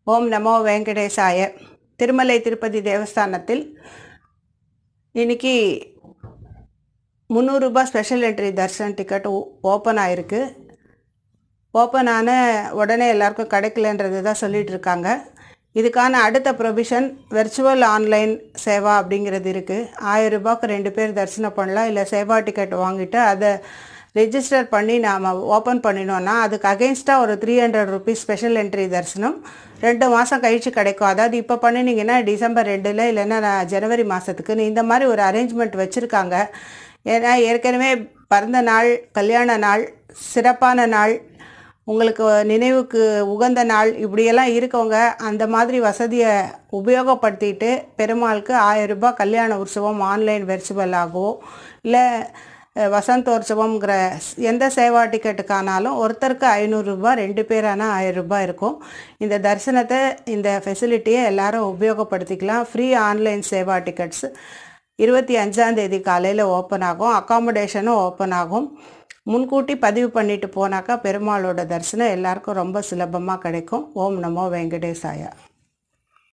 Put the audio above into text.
ஓம் நமோ வெங்கடேசாய திருமலை திருப்பதி தேவஸ்தானத்தில் இன்னைக்கு முந்நூறுரூபா special entry darshan ticket open ஆயிருக்கு ஓப்பன் ஆன உடனே எல்லாருக்கும் கிடைக்கலன்றது தான் சொல்லிட்டு இருக்காங்க இதுக்கான அடுத்த ப்ரொவிஷன் வெர்ச்சுவல் ஆன்லைன் சேவா அப்படிங்கிறது இருக்குது ஆயிரம் ரூபாய்க்கு ரெண்டு பேர் தரிசனம் பண்ணலாம் இல்லை சேவா டிக்கெட் வாங்கிட்டு அதை ரெஜிஸ்டர் பண்ணி நாம் ஓப்பன் பண்ணினோன்னா அதுக்கு அகெயின்ஸ்டாக ஒரு three hundred rupees special entry தரிசனம் ரெண்டு மாதம் கழித்து கிடைக்கும் அதாவது இப்போ பண்ணினீங்கன்னா டிசம்பர் ரெண்டில் இல்லைன்னா நான் ஜனவரி மாதத்துக்குன்னு இந்த மாதிரி ஒரு அரேஞ்ச்மெண்ட் வச்சுருக்காங்க ஏன்னா ஏற்கனவே பிறந்த நாள் கல்யாண நாள் சிறப்பான நாள் உங்களுக்கு நினைவுக்கு உகந்த நாள் இப்படியெல்லாம் இருக்கவங்க அந்த மாதிரி வசதியை உபயோகப்படுத்திட்டு பெருமாளுக்கு ஆயிரம் ரூபாய் கல்யாண உற்சவம் ஆன்லைன் வெர்ச்சுவலாகவோ இல்லை வசந்தோற்சவம்ங்கிற எந்த சேவா டிக்கெட்டுக்கானாலும் ஒருத்தருக்கு ஐநூறுரூபா ரெண்டு பேரானா ஆயிரம் ரூபாய் இருக்கும் இந்த தரிசனத்தை இந்த ஃபெசிலிட்டியை எல்லாரும் உபயோகப்படுத்திக்கலாம் ஃப்ரீ ஆன்லைன் சேவா டிக்கெட்ஸ் இருபத்தி அஞ்சாந்தேதி காலையில் ஓப்பன் ஆகும் அக்காமடேஷனும் ஓப்பன் ஆகும் முன்கூட்டி பதிவு பண்ணிட்டு போனாக்கா பெருமாளோட தரிசனம் எல்லாருக்கும் ரொம்ப சுலபமாக கிடைக்கும் ஓம் நமோ வெங்கடேசாயா